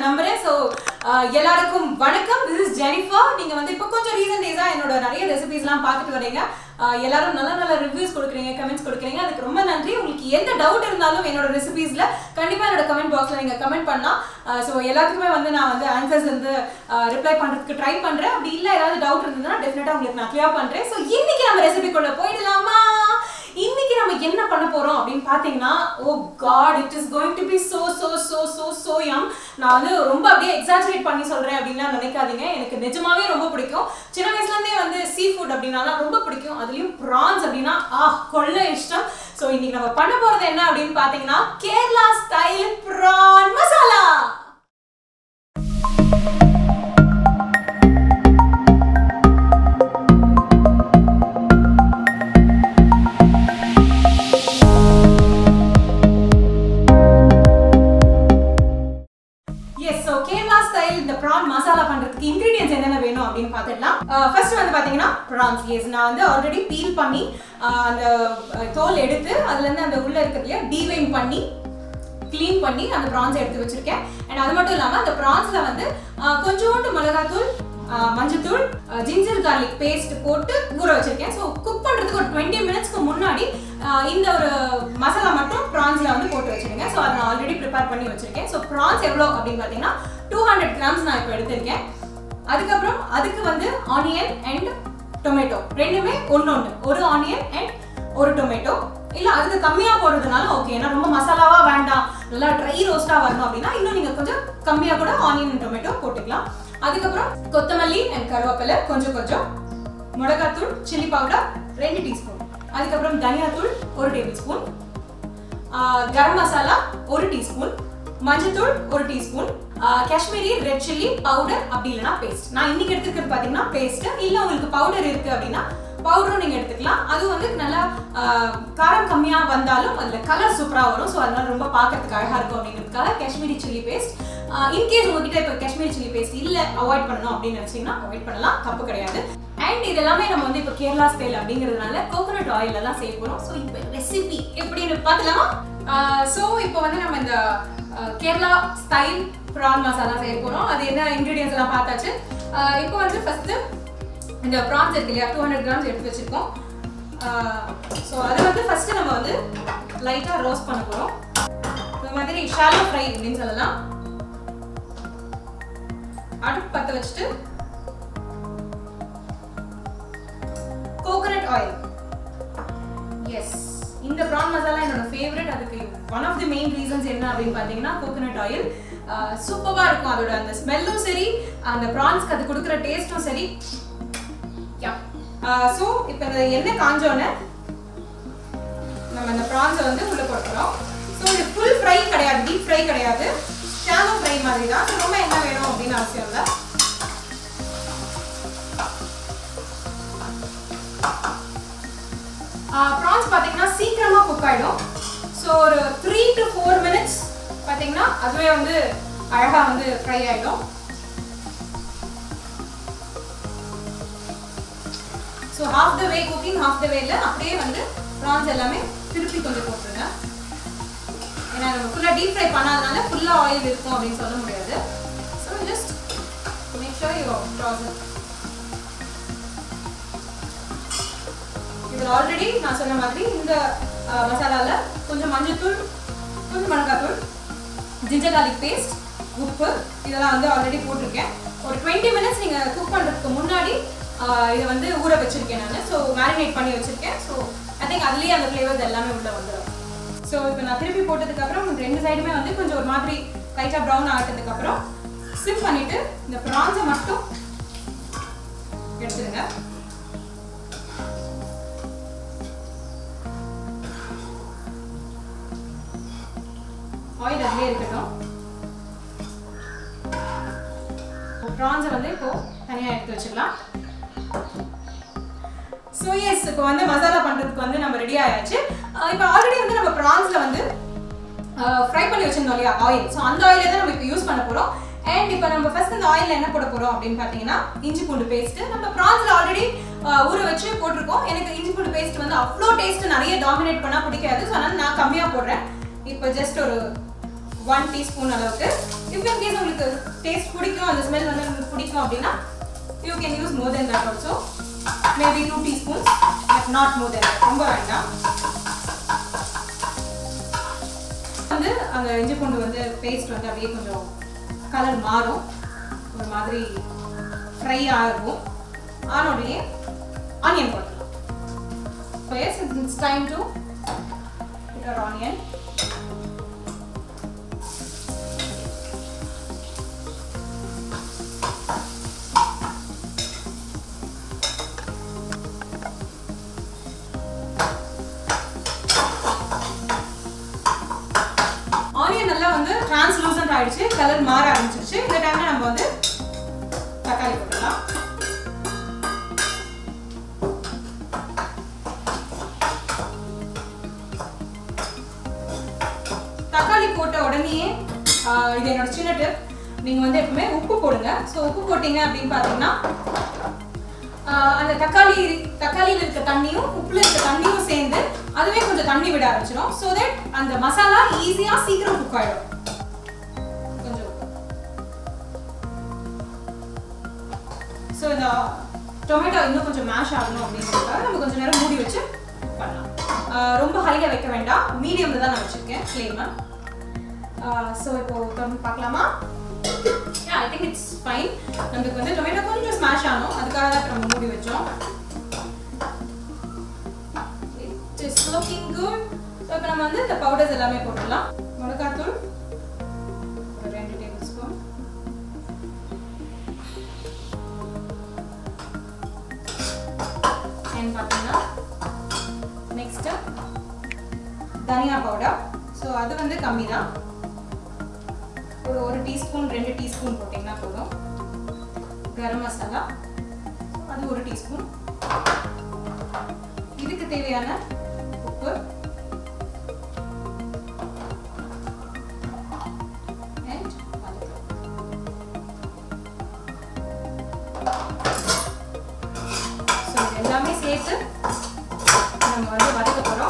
நம்புறேன் ஸோ எல்லாருக்கும் வணக்கம் திஸ் இஸ் ஜெனிஃபர் நீங்க வந்து இப்போ கொஞ்சம் ரீசன்ட் டேஸா என்னோட நிறைய ரெசிபிஸ்லாம் பார்த்துட்டு வரீங்க ஆஹ் எல்லாரும் நல்ல நல்ல ரிவ்யூஸ் கொடுக்குறீங்க கமெண்ட்ஸ் கொடுக்குறீங்க அதுக்கு ரொம்ப நன்றி உங்களுக்கு எந்த டவுட் இருந்தாலும் என்னோட ரெசிபிஸ்ல கண்டிப்பா என்னோட கமெண்ட் பாக்ஸ்ல நீங்க கமெண்ட் பண்ணலாம் ஸோ எல்லாத்துக்குமே வந்து நான் வந்து ஆன்சர்ஸ் வந்து ரிப்ளை பண்றதுக்கு ட்ரை பண்றேன் அப்படி இல்லை ஏதாவது டவுட் இருந்ததுன்னா டெஃபினட்டா உங்களுக்கு நான் கிளியர் பண்றேன் ஸோ இன்னைக்கு நம்ம ரெசிபிக்குள்ள போயிடலாமா இன்னைக்கு நம்ம என்ன பண்ண போறோம் அப்படின்னு பாத்தீங்கன்னா oh god it is going to be so so so so so yum நான் வந்து ரொம்ப அப்படியே எக்ஸாஜரேட் பண்ணி சொல்றேன் அப்படின்லாம் நினைக்காதீங்க எனக்கு நிஜமாவே ரொம்ப பிடிக்கும் சின்ன வயசுல இருந்தே வந்து சீ ஃபுட் அப்படின்னாலாம் ரொம்ப பிடிக்கும் அதுலயும் ப்ரான்ஸ் அப்படின்னா ஆ கொள்ள இஷ்டம் ஸோ இன்னைக்கு நம்ம பண்ண போறது என்ன அப்படின்னு பாத்தீங்கன்னா Kerala style prawn masala yes so Kerala style இந்த ப்ரான் மசாலா பண்றதுக்கு இன்கிரீடியன்ஸ் என்னென்ன வேணும் அப்படின்னு பார்த்துடலாம் ஃபர்ஸ்ட் வந்து பாத்தீங்கன்னா ப்ரான்ஸ் எஸ் நான் வந்து ஆல்ரெடி பீல் பண்ணி அஹ், அந்த அஹ், தோல் எடுத்து அதுல இருந்து அந்த உள்ள இருக்கிறதுல டீவைன் பண்ணி க்ளீன் பண்ணி அந்த ப்ரான்ஸ் எடுத்து வச்சிருக்கேன் அண்ட் அது மட்டும் இல்லாம அந்த ப்ரான்ஸ்ல வந்து அஹ், கொஞ்சோண்டு மிளகாத்தூள் அஹ், மஞ்சத்தூள் ஜிஞ்சர் கார்லிக் பேஸ்ட் போட்டு ஊற வச்சிருக்கேன் ஸோ குக் பண்றதுக்கு ஒரு டுவெண்ட்டி மினிட்ஸ்க்கு முன்னாடி அஹ், இந்த ஒரு மசாலா மட்டும் ப்ரான்ஸ்ல வந்து போட்டு வச்சிருங்க ஸோ அதை நான் ஆல்ரெடி ப்ரிப்பேர் பண்ணி வச்சிருக்கேன் ஸோ ப்ரான்ஸ் எவ்வளோ அப்படின்னு பார்த்தீங்கன்னா டூ ஹண்ட்ரட் கிராம்ஸ் நான் இப்போ எடுத்திருக்கேன் அதுக்கப்புறம் அதுக்கு வந்து ஆனியன் அண்ட் டொமேட்டோ ரெண்டுமே ஒன்று ஒன்று ஒரு ஆனியன் அண்ட் ஒரு டொமேட்டோ இல்லை அதுக்கு கம்மியாக போடுறதுனால ஓகே ஏன்னா ரொம்ப மசாலாவா வேண்டாம் நல்லா ட்ரை ரோஸ்டாக வரணும் அப்படின்னா இன்னும் நீங்கள் கொஞ்சம் கம்மியாக கூட ஆனியன் அண்ட் டொமேட்டோ போட்டுக்கலாம் அதுக்கப்புறம் கொத்தமல்லி அண்ட் கருவேப்பிலை கொஞ்சம் கொஞ்சம் மிளகாத்தூள் சில்லி பவுடர் ரெண்டு டீஸ்பூன் அதுக்கப்புறம் தனியாத்தூள் ஒரு டேபிள் ஸ்பூன் கரம் மசாலா ஒரு டீஸ்பூன் மஞ்சத்தூள் ஒரு teaspoon Kashmiri red chilli powder அப்படி இல்லைனா பேஸ்ட் நான் இன்னைக்கு எடுத்துக்கிறது பார்த்தீங்கன்னா பேஸ்ட் இல்லை உங்களுக்கு பவுடர் இருக்கு அப்படின்னா பவுடரும் நீங்கள் எடுத்துக்கலாம் அதுவும் வந்து நல்லா ஆஹ், காரம் கம்மியாக வந்தாலும் அதில் கலர் சூப்பராக வரும் ஸோ அதனால ரொம்ப பார்க்கறதுக்கு அழகாக இருக்கும் அப்படிங்கிறதுக்காக காஷ்மீரி சில்லி பேஸ்ட் இன்கேஸ் உங்ககிட்ட இப்போ காஷ்மீரி சில்லி பேஸ்ட் இல்லை அவாய்ட் பண்ணணும் அப்படின்னு நினச்சிங்கன்னா அவாய்ட் பண்ணலாம் தப்பு கிடையாது அண்ட் இது எல்லாமே நம்ம வந்து இப்போ கேரளா ஸ்டைல் அப்படிங்கிறதுனால கோகோனட் ஆயில தான் செய்ய போகிறோம் ஸோ இப்போ ரெசிபி எப்படின்னு பார்க்கலாமா ஸோ இப்போ வந்து நம்ம இந்த அஹ், கேரளா ஸ்டைல் ப்ரான் மசாலா செய்ய போகிறோம் அது என்ன இன்க்ரீடியன்ஸ் எல்லாம் பார்த்தாச்சு அஹ், இப்போ வந்து ஃபஸ்ட்டு இந்த ப்ரான்ஸ் இருக்கு இல்லையா டூ ஹண்ட்ரட் கிராம்ஸ் எடுத்து வச்சுருக்கோம் ஸோ அதை வந்து ஃபஸ்ட்டு நம்ம வந்து லைட்டாக ரோஸ்ட் பண்ண போகிறோம் இந்த மாதிரி ஷாலோ ஃப்ரை அப்படின்னு சொல்லலாம் அடுப்பு பற்ற வச்சுட்டு கோகனட் ஆயில் எஸ் இந்த ப்ரான் மசாலா என்னோட ஃபேவரட் அதுக்கு one of the main reasons என்ன அப்படின்னு பார்த்தீங்கன்னா கோகனட் ஆயில் சூப்பராக இருக்கும் அதோட அந்த ஸ்மெல்லும் சரி அந்த ப்ரான்ஸ்க்கு அது கொடுக்குற டேஸ்ட்டும் சரி ஸோ இப்போ இந்த எண்ணெய் காஞ்சோன்னே நம்ம இந்த ப்ரான்ஸை வந்து உள்ளே போட்டுறோம் ஸோ இது ஃபுல் ஃப்ரை கிடையாது டீப் ஃப்ரை கிடையாது ஷாலோ ஃப்ரை மாதிரி தான் ரொம்ப எண்ணெய் வேணும் அப்படின்னு அவசியம் இல்லை ப்ரான்ஸ் பார்த்தீங்கன்னா சீக்கிரமாக குக் ஆகிடும் ஸோ ஒரு த்ரீ டு ஃபோர் மினிட்ஸ் பார்த்தீங்கன்னா அதுவே வந்து அழகாக வந்து ஃப்ரை ஆகிடும் so half the way cooking half the வேல அப்படியே வந்து ப்ரான்ஸ் எல்லாமே திருப்பி கொஞ்சம் போட்டுருங்க ஏன்னா நம்ம ஃபுல்லாக டீப் ஃப்ரை பண்ணாதனால ஃபுல்லாக ஆயில் இருக்கும் அப்படின்னு சொல்ல முடியாது so just make sure you process இதில் ஆல்ரெடி நான் சொன்ன மாதிரி இந்த மசாலாவில் கொஞ்சம் மஞ்சத்தூள் கொஞ்சம் மிளகாத்தூள் ஜிஞ்சர் garlic பேஸ்ட் உப்பு இதெல்லாம் வந்து ஆல்ரெடி போட்டிருக்கேன் ஒரு டுவெண்ட்டி மினிட்ஸ் நீங்கள் குக் பண்ணுறதுக்கு முன்னாடி ஆஹ் இதை வந்து ஊற வச்சிருக்கேன் நான் ஸோ மேரினேட் பண்ணி வச்சிருக்கேன் ஸோ ஐ திங்க் அதுலேயே அந்த ஃப்ளேவர்ஸ் எல்லாமே உள்ள வந்துடும் ஸோ இப்போ நான் திருப்பி போட்டதுக்கப்புறம் ரெண்டு சைடுமே வந்து கொஞ்சம் ஒரு மாதிரி லைட்டாக ப்ரௌன் ஆகிட்டதுக்கப்புறம் சிம் பண்ணிவிட்டு இந்த ப்ரான்ஸை மட்டும் எடுத்துருங்க ஆயில் அதுலேயே இருக்கட்டும் ப்ரான்ஸை வந்து இப்போ தனியாக எடுத்து வச்சிடலாம் ஸோ எஸ் இப்போ வந்து மசாலா பண்ணுறதுக்கு வந்து நம்ம ரெடி ஆயாச்சு அஹ் இப்போ ஆல்ரெடி வந்து நம்ம ப்ரான்ஸில் வந்து ஃப்ரை பண்ணி வச்சிருந்தோம் இல்லையா ஆயில் ஸோ அந்த ஆயிலை தான் நம்ம இப்போ யூஸ் பண்ண போகிறோம் அண்ட் இப்போ நம்ம ஃபர்ஸ்ட் இந்த ஆயிலில் என்ன போட போகிறோம் அப்படின்னு பார்த்தீங்கன்னா இஞ்சி பூண்டு பேஸ்ட்டு நம்ம ப்ரான்ஸில் ஆல்ரெடி ஊற வச்சு போட்டிருக்கோம் எனக்கு இஞ்சி பூண்டு பேஸ்ட் வந்து அவ்வளோ டேஸ்ட் நிறைய டாமினேட் பண்ணால் பிடிக்காது ஸோ அதனால் நான் கம்மியாக போடுறேன் இப்போ ஜஸ்ட் ஒரு ஒன் டீஸ்பூன் அளவுக்கு இஃப் இன் கேஸ் உங்களுக்கு டேஸ்ட் பிடிக்கும் அந்த ஸ்மெல் வந்து உங்களுக்கு பிடிக்கும் அப்படின்னா you can use more than that also maybe two teaspoons but not more than ரொம்ப வேண்டாம் வந்து அந்த இஞ்சி பூண்டு வந்து பேஸ்ட் வந்து அப்படியே கொஞ்சம் கலர் மாறும் ஒரு மாதிரி ஃப்ரை ஆகும் ஆன உடனே ஆனியன் போட்டுக்கலாம் So yes, it's time to put our onion. Onion நல்லா வந்து டிரான்ஸ்லூசன்ட் ஆயிடுச்சு கலர் மாற ஆரம்பிச்சிருச்சு இந்த டைம்ல நம்ம வந்து தக்காளி போட்டுடலாம் தக்காளி போட்ட உடனேயே ஆஹ், இது என்னோட சின்ன டிப் நீங்க வந்து எப்பவுமே உப்பு போடுங்க ஸோ உப்பு போட்டீங்க அப்படின்னு பார்த்தீங்கன்னா ஆஹ், அந்த தக்காளி தக்காளியில் இருக்க தண்ணியும் உப்புல இருக்க தண்ணியும் சேர்ந்து அதுவே கொஞ்சம் தண்ணி விட ஆரம்பிச்சிடும் ஸோ தட் அந்த மசாலா ஈஸியா சீக்கிரம் குக் ஆயிடும் கொஞ்சம் ஸோ இந்த டொமேட்டோ இன்னும் கொஞ்சம் மேஷ் ஆகணும் அப்படின்றதுக்காக நம்ம கொஞ்சம் நேரம் மூடி வச்சு cook பண்ணலாம் ஆஹ் ரொம்ப ஹையில் வைக்க வேண்டாம் மீடியமில் தான் நான் வச்சுருக்கேன் ஃப்ளேமை ஸோ இப்போ திறந்து பார்க்கலாமா ஐ திங்க் இட்ஸ் ஃபைன் நமக்கு வந்து டொமேட்டோ கொஞ்சம் ஸ்மாஷ் ஆகணும் அதுக்காக தான் இப்ப நம்ம மூடி வச்சோம் it is looking good so இப்போ நம்ம வந்து இந்த பவுடர்ஸ் எல்லாமே போட்டுடலாம் மிளகாத்தூள் ஒரு ரெண்டு டேபிள் ஸ்பூன் அண்ட் பார்த்தீங்கன்னா நெக்ஸ்ட்டு தனியா பவுடர் ஸோ அது வந்து கம்மி தான் ஒரு ஒரு டீஸ்பூன் ரெண்டு டீஸ்பூன் போட்டிங்கன்னா போதும் கரம் மசாலா அது ஒரு டீஸ்பூன் இதுக்கு தேவையான உப்பு and மல்லித்தூள். So, இது எல்லாமே சேர்த்து நம்ம வந்து வதக்க போறோம்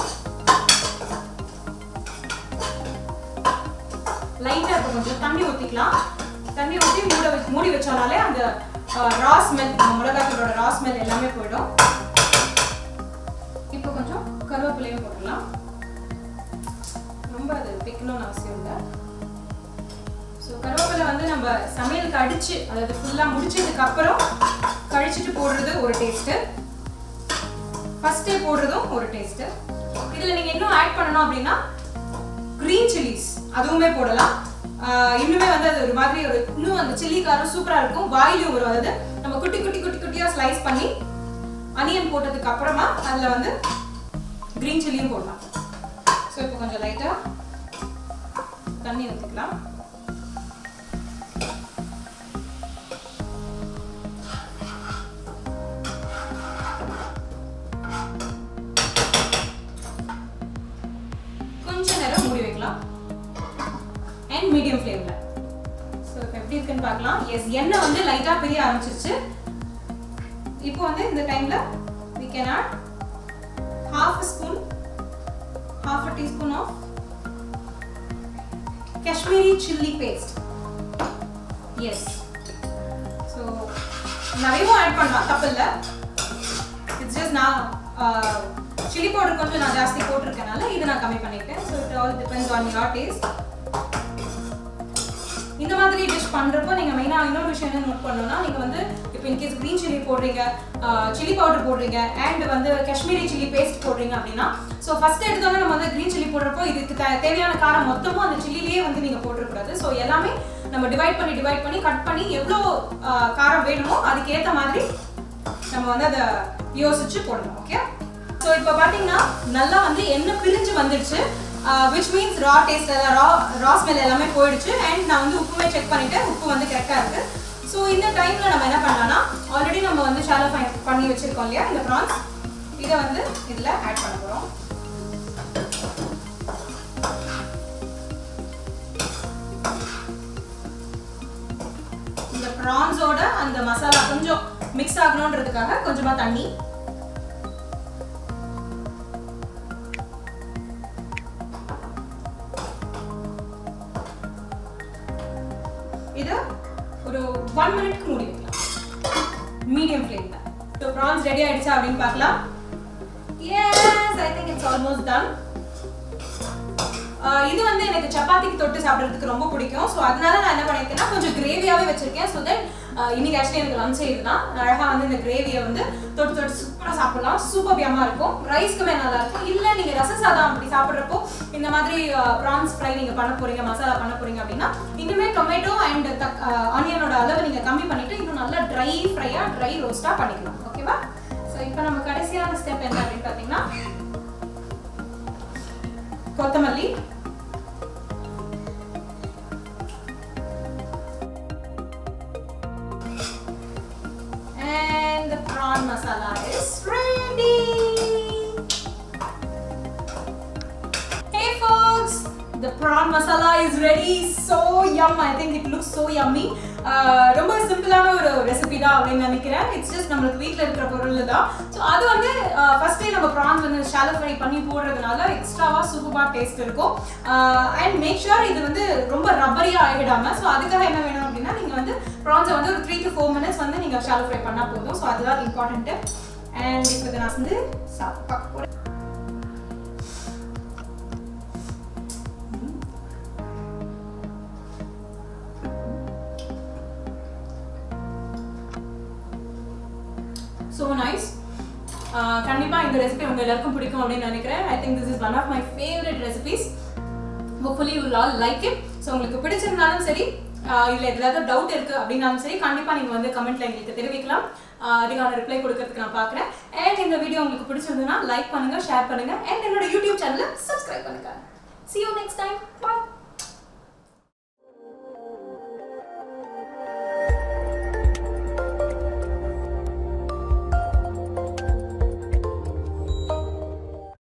லைட்டா இப்போ கொஞ்சம் தண்ணி ஊத்திக்கலாம் தண்ணி ஊத்தி மூட வச்சு மூடி வச்சோம்னாலே அந்த ரா ஸ்மெல் மிளகாத்தூளோட ரா ஸ்மெல் எல்லாமே போயிடும் இப்போ கொஞ்சம் கருவேப்பிலையும் போட்டுடலாம் ரொம்ப அது பிக்கணும்னு அவசியம் இல்லை ஸோ கருவேப்பிலை வந்து நம்ம சமையலுக்கு அடிச்சு அதாவது ஃபுல்லாக முடிச்சதுக்கு அப்புறம் கழிச்சிட்டு போடுறது ஒரு டேஸ்ட்டு ஃபர்ஸ்டே போடுறதும் ஒரு டேஸ்ட்டு இதில் நீங்கள் இன்னும் ஆட் பண்ணணும் அப்படின்னா க்ரீன் சில்லிஸ் அதுவுமே போடலாம் ஆஹ் இன்னுமே வந்து அது ஒரு மாதிரி ஒரு இன்னும் அந்த சில்லி காரம் சூப்பராக இருக்கும் வாயிலும் வரும் அதாவது நம்ம குட்டி குட்டி குட்டி குட்டியாக ஸ்லைஸ் பண்ணி அனியன் போட்டதுக்கு அப்புறமா அதில் வந்து க்ரீன் சில்லியும் போடலாம் ஸோ இப்போ கொஞ்சம் லைட்டாக தண்ணி ஊற்றிக்கலாம் கொஞ்ச நேரம் மூடி வைக்கலாம் அண்ட் மீடியம் ஃப்ளேம்ல ஸோ இப்போ எப்படி இருக்குன்னு பார்க்கலாம் எஸ் எண்ணெய் வந்து லைட்டாக பிரிய ஆரம்பிச்சிருச்சு இப்போ வந்து இந்த டைம்ல we can add half a spoon half a teaspoon of Kashmiri chili paste yes so நிறையவும் ஆட் பண்ணலாம் தப்பு இல்லை இட்ஸ் ஜஸ்ட் நான் சில்லி பவுடர் கொஞ்சம் நான் ஜாஸ்தி போட்டிருக்கனால இது நான் கம்மி பண்ணிட்டேன் so it all depends on your taste இந்த மாதிரி டிஷ் பண்றப்போ நீங்க மெயினா இன்னொரு விஷயம் என்ன நோட் பண்ணணும்னா நீங்க வந்து இப்போ இன்கேஸ் க்ரீன் சில்லி போடுறீங்க சில்லி பவுடர் போடுறீங்க அண்ட் வந்து காஷ்மீரி சில்லி பேஸ்ட் போடுறீங்க அப்படின்னா ஸோ ஃபர்ஸ்ட் எடுத்தோன்னே நம்ம வந்து க்ரீன் சில்லி போடுறப்போ இதுக்கு தே- தேவையான காரம் மொத்தமும் அந்த சில்லிலேயே வந்து நீங்க போட்டுறக்கூடாது ஸோ எல்லாமே நம்ம டிவைட் பண்ணி டிவைட் பண்ணி கட் பண்ணி எவ்வளோ ஆஹ், காரம் வேணுமோ அதுக்கு ஏற்ற மாதிரி நம்ம வந்து அதை யோசிச்சு போடணும் ஓகே ஸோ இப்போ பார்த்தீங்கன்னா நல்லா வந்து எண்ணெய் பிரிஞ்சு வந்துடுச்சு which means raw taste raw raw smell எல்லாமே போயிடுச்சு அண்ட் நான் வந்து உப்புமே செக் பண்ணிட்டேன் உப்பு வந்து கரெக்டாக இருக்கு ஸோ இந்த டைமில் நம்ம என்ன பண்ணலாம்னா ஆல்ரெடி நம்ம வந்து ஷாலோ பண்ணி வச்சிருக்கோம் இல்லையா இந்த ப்ரான்ஸ் இதை வந்து இதில் ஆட் பண்ண போகிறோம் இந்த ப்ரான்ஸோட அந்த மசாலா கொஞ்சம் மிக்ஸ் ஆகணுன்றதுக்காக கொஞ்சமா தண்ணி ஒன் மினிட்க்கு மூடி வைக்கலாம் மீடியம் ஃப்ளேமில் ஸோ ப்ரான்ஸ் ரெடி ஆயிடுச்சா அப்படின்னு பார்க்கலாம் yes I think it's almost done இது வந்து எனக்கு சப்பாத்திக்கு தொட்டு சாப்பிட்றதுக்கு ரொம்ப பிடிக்கும் ஸோ அதனால நான் என்ன பண்ணியிருக்கேன்னா கொஞ்சம் கிரேவியாகவே வச்சிருக்கேன் ஸோ தட் இன்னைக்கு ஆக்சுவலி எனக்கு லஞ்ச் இதுதான் அழகாக வந்து இந்த கிரேவியை வந்து தொட்டு தொட்டு சூப்பராக சாப்பிடலாம் சூப்பர் பியமாக இருக்கும் ரைஸ்க்குமே நல்லா இருக்கும் இல்லை நீங்கள் ரச சாதம் அப்படி சாப்பிட்றப்போ இந்த மாதிரி ப்ரான்ஸ் ஃப்ரை நீங்கள் பண்ண போறீங்க மசாலா பண்ண போறீங்க அப்படின்னா இன்னுமே டொமேட்டோ அண்ட் தக் ஆனியனோட அளவு நீங்கள் கம்மி பண்ணிட்டு இன்னும் நல்லா ட்ரை ஃப்ரையாக ட்ரை ரோஸ்ட்டாக பண்ணிக்கலாம் ஓகேவா ஸோ இப்போ நம்ம கடைசியான ஸ்டெப் என்ன அப்படின்னு பார்த்தீங்கன்னா கொத்தமல்லி and the prawn masala is ready. Hey folks, the prawn masala is ready. So yum. I think it looks so yummy. ஆஹ் ரொம்ப சிம்பிளான ஒரு ரெசிபி தான் அப்படின்னு நினைக்கிறேன் இட்ஸ் ஜஸ்ட் நம்மளுக்கு வீட்டில் இருக்கிற பொருள் தான் ஸோ அது வந்து ஃபர்ஸ்டே நம்ம ப்ரான்ஸ் வந்து ஷாலோ ஃப்ரை பண்ணி போடுறதுனால எக்ஸ்ட்ராவாக சூப்பராக டேஸ்ட் இருக்கும் அண்ட் மேக் ஷுர் இது வந்து ரொம்ப ரப்பரியாக ஆகிடாம ஸோ அதுக்காக என்ன வேணும் அப்படின்னா நீங்கள் வந்து ப்ரான்ஸை வந்து ஒரு த்ரீ டு ஃபோர் மினிட்ஸ் வந்து நீங்கள் ஷாலோ ஃப்ரை பண்ணால் போதும் ஸோ அதுதான் இம்பார்ட்டன்ட்டு அண்ட் இப்போ இதை நான் வந்து சாப்பிட்டு பார்க்க போகிறேன் ஸோ நைஸ் கண்டிப்பாக இந்த ரெசிபி உங்க எல்லாருக்கும் பிடிக்கும் அப்படின்னு நினைக்கிறேன் I think this is one of my favourite recipes hopefully you all like it so உங்களுக்கு பிடிச்சிருந்தாலும் சரி இதில் ஏதாவது டவுட் இருக்குது அப்படின்னாலும் சரி கண்டிப்பாக நீங்கள் வந்து கமெண்ட்டில் எங்களுக்கு தெரிவிக்கலாம் அதுக்கான ரிப்ளை கொடுக்கறதுக்கு நான் பார்க்குறேன் அண்ட் இந்த வீடியோ உங்களுக்கு பிடிச்சிருந்ததுன்னா லைக் பண்ணுங்கள் ஷேர் பண்ணுங்கள் அண்ட் என்னோட யூடியூப்